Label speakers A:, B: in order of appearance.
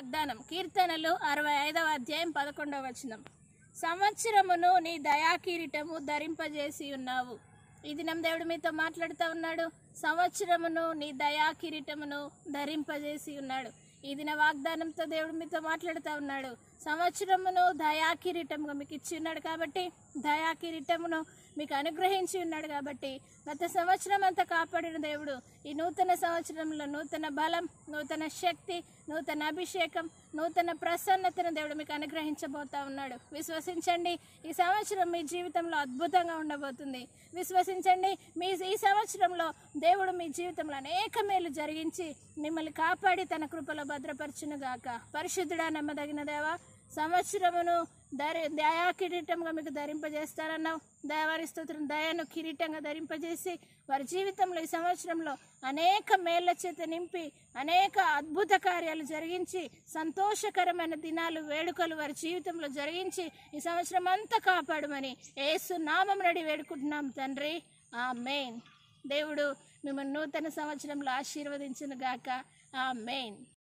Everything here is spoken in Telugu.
A: వాగ్దానం కీర్తనలు అరవై ఐదవ అధ్యాయం పదకొండవ వచనం సంవత్సరమును నీ దయాకిరీటము ధరింపజేసి ఉన్నావు ఈ దినం దేవుడు మీతో మాట్లాడుతూ ఉన్నాడు సంవత్సరమును నీ దయాకిరీటమును ధరింపజేసి ఉన్నాడు ఈ దిన వాగ్దానంతో దేవుడు మీతో మాట్లాడుతూ ఉన్నాడు సంవత్సరమును దయాకిరీటముగా మీకు ఇచ్చి ఉన్నాడు కాబట్టి దయాకిరీటమును మీకు అనుగ్రహించి ఉన్నాడు కాబట్టి గత సంవత్సరం అంతా కాపాడిన దేవుడు ఈ నూతన సంవత్సరంలో నూతన బలం నూతన శక్తి నూతన అభిషేకం నూతన ప్రసన్నతను దేవుడు మీకు అనుగ్రహించబోతా ఉన్నాడు విశ్వసించండి ఈ సంవత్సరం మీ జీవితంలో అద్భుతంగా ఉండబోతుంది విశ్వసించండి మీ ఈ సంవత్సరంలో దేవుడు మీ జీవితంలో అనేక మేలు జరిగించి మిమ్మల్ని కాపాడి తన కృపలో భద్రపరచునుగాక పరిశుద్ధుడా నమ్మదగిన దేవా సంవత్సరమును ధరి దయా కిరీటంగా మీకు ధరింపజేస్తారన్నావు దయవారి స్తోత్రం దయను కిరీటంగా ధరింపజేసి వారి జీవితంలో ఈ సంవత్సరంలో అనేక మేళ్ల చేత నింపి అనేక అద్భుత కార్యాలు జరిగించి సంతోషకరమైన దినాలు వేడుకలు వారి జీవితంలో జరిగించి ఈ సంవత్సరం అంతా కాపాడమని ఏసు నామం నడి వేడుకుంటున్నాం తండ్రి ఆ మెయిన్ దేవుడు మిమ్మల్ని నూతన సంవత్సరంలో ఆశీర్వదించును గాక ఆ మెయిన్